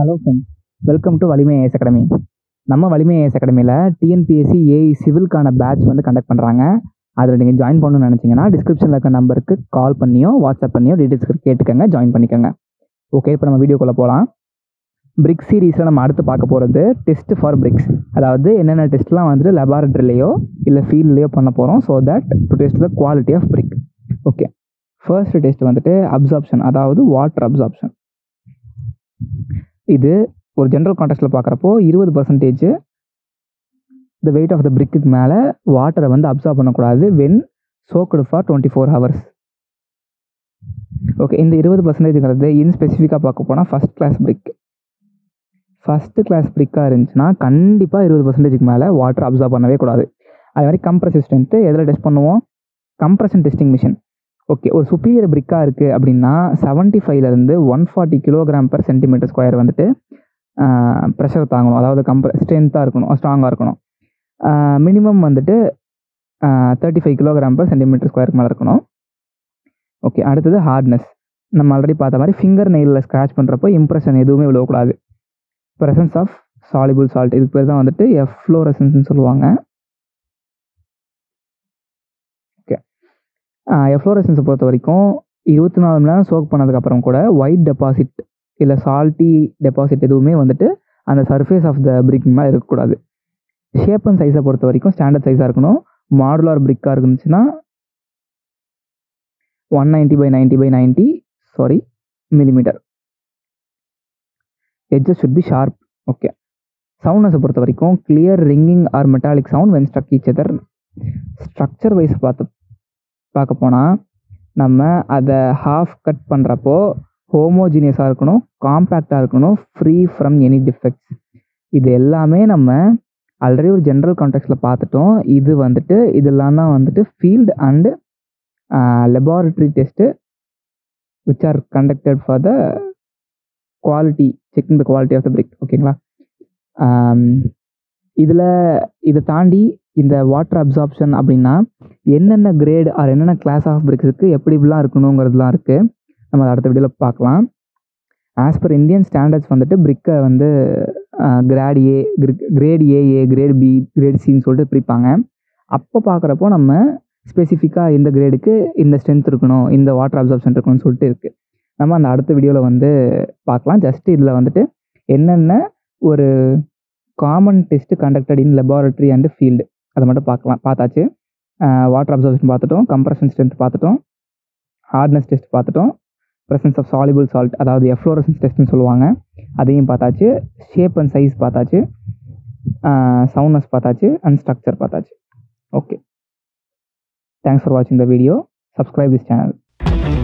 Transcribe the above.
hello friends welcome to Valimai AS academy நம்ம Valimai AS அகாடமியில் TNPSC AE சிவில்க்கான பேட்ச் வந்து கண்டக்ட் பண்ணுறாங்க அதில் நீங்கள் ஜாயின் பண்ணணும்னு நினச்சிங்கன்னா டிஸ்கிரிப்ஷனில் இருக்க நம்பருக்கு கால் பண்ணியோ வாட்ஸ்அப் பண்ணியோ டீட்டெயில்ஸ் கேட்டுக்கங்க ஜாயின் பண்ணிக்கோங்க ஓகே இப்போ நம்ம வீடியோக்குள்ளே போகலாம் பிரிக் சீரீஸில் நம்ம அடுத்து பார்க்க போகிறது டெஸ்ட் ஃபார் பிரிக்ஸ் அதாவது என்னென்ன டெஸ்ட்லாம் வந்துட்டு லெபார்ட்ரிலேயோ இல்லை ஃபீல்ட்லேயோ பண்ண போகிறோம் so that to test the quality of brick okay first test வந்துட்டு அப்சார்ப்ஷன் அதாவது வாட்டர் அப்சார்ப்ஷன் இது ஒரு ஜென்ரல் கான்டெக்ட்டில் பார்க்குறப்போ இருபது percentage the weight of the பிரிக்கு மேலே வாட்டரை வந்து அப்சார்ப் பண்ணக்கூடாது when soaked for twenty four hours okay இந்த இருபது பர்சன்டேஜ்ங்கிறது இன் ஸ்பெசிஃபிக்காக பார்க்க போனால் first class brick first class பிரிக்காக இருந்துச்சுன்னா கண்டிப்பாக இருபது பர்சன்டேஜுக்கு மேலே வாட்டர் அப்சார்ப் பண்ணவே கூடாது அது மாதிரி கம்ப்ரஸிவ் ஸ்ட்ரென்த்து எதில் டெஸ்ட் பண்ணுவோம் கம்ப்ரஷன் டெஸ்டிங் மிஷின் ஓகே ஒரு சுப்பீரியர் பிரிக்காக இருக்குது அப்படின்னா செவன்ட்டி ஃபைவ்லேருந்து one forty kilogram per centimetre square வந்துட்டு ப்ரெஷர் தாங்கணும் அதாவது கம்ப்ர ஸ்ட்ரென்த்தாக இருக்கணும் ஸ்ட்ராங்காக இருக்கணும் மினிமம் வந்துட்டு thirty five kilogram per centimetre ஸ்கொயருக்கு மேலே இருக்கணும் ஓகே அடுத்தது ஹார்ட்னஸ் நம்ம ஆல்ரெடி பார்த்த மாதிரி ஃபிங்கர் நெயிலில் ஸ்க்ராச் பண்ணுறப்போ இம்ப்ரெஷன் எதுவுமே விழுவக்கூடாது ப்ரெசன்ஸ் ஆஃப் சாலிபிள் சால்ட் இதுக்கு பேர் தான் வந்துட்டு எஃப்ளோரசன்ஸ்னு சொல்லுவாங்க ஓகே எஃப்ளோரசன்ஸை பொறுத்த வரைக்கும் இருபத்தி நாலு மணி நேரம் சோக் பண்ணதுக்கப்புறம் கூட ஒயிட் டெபாசிட் இல்லை சால்ட்டி டெபாசிட் எதுவுமே வந்துட்டு அந்த சர்ஃபேஸ் ஆஃப் த பிரிக் மேலே இருக்கக்கூடாது ஷேப் அண்ட் சைஸை பொறுத்த வரைக்கும் ஸ்டாண்டர்ட் சைஸாக இருக்கணும் மாடுலார் பிரிக்காக இருந்துச்சுன்னா one ninety by ninety by ninety sorry millimetre edges should be sharp okay சவுண்ட்னஸை பொறுத்த வரைக்கும் clear ringing or metallic sound when struck each other structure wise பார்த்து பார்க்க போனால் நம்ம அதை ஹாஃப் கட் பண்ணுறப்போ ஹோமோஜீனியஸாக இருக்கணும் காம்பேக்டாக இருக்கணும் ஃப்ரீ ஃப்ரம் எனி டிஃபெக்ட்ஸ் இது எல்லாமே நம்ம ஆல்ரெடி ஒரு ஜென்ரல் கான்டெக்ட்ஸில் பார்த்துட்டோம் இது வந்துட்டு இதெல்லாம் தான் வந்துட்டு field and laboratory test which are conducted for the quality checking the quality of the brick ஓகேங்களா இதில் இதை தாண்டி இந்த வாட்டர் அப்சார்ப்ஷன் அப்படின்னா என்னென்ன கிரேட் ஆர் என்னென்ன கிளாஸ் ஆஃப் பிரிக்ஸுக்கு எப்படி இப்படிலாம் இருக்கணுங்கிறதுலாம் இருக்குது நம்ம அதை அடுத்த வீடியோவில் பார்க்கலாம் ஆஸ் பர் இந்தியன் ஸ்டாண்டர்ட்ஸ் வந்துட்டு பிரிக்கை வந்து grade A grade AA grade B grade சின்னு சொல்லிட்டு பிரிப்பாங்க அப்போ பார்க்குறப்போ நம்ம ஸ்பெசிஃபிக்காக இந்த கிரேடுக்கு இந்த ஸ்ட்ரென்த் இருக்கணும் இந்த வாட்டர் அப்சார்ப்ஷன் இருக்கணும்னு சொல்லிட்டு இருக்குது நம்ம அந்த அடுத்த வீடியோவில் வந்து பார்க்கலாம் ஜஸ்ட் இதில் வந்துட்டு என்னென்ன ஒரு common test conducted in laboratory and field அதை மட்டும் பார்க்கலாம் பார்த்தாச்சு வாட்டர் அப்சர்வேஷன் பார்த்துட்டோம் கம்ப்ரஷன் ஸ்ட்ரென்த் பார்த்துட்டோம் ஹார்ட்னஸ் டெஸ்ட் பார்த்துட்டோம் ப்ரெசன்ஸ் ஆஃப் சாலிபிள் சால்ட் அதாவது எஃப்ளோரசன்ஸ் டெஸ்ட்னு சொல்லுவாங்க அதையும் பார்த்தாச்சு ஷேப் அண்ட் சைஸ் பார்த்தாச்சு சவுண்ட்னஸ் பார்த்தாச்சு அண்ட் ஸ்ட்ரக்சர் பார்த்தாச்சு ஓகே தேங்க்ஸ் ஃபார் வாட்சிங் the video subscribe this channel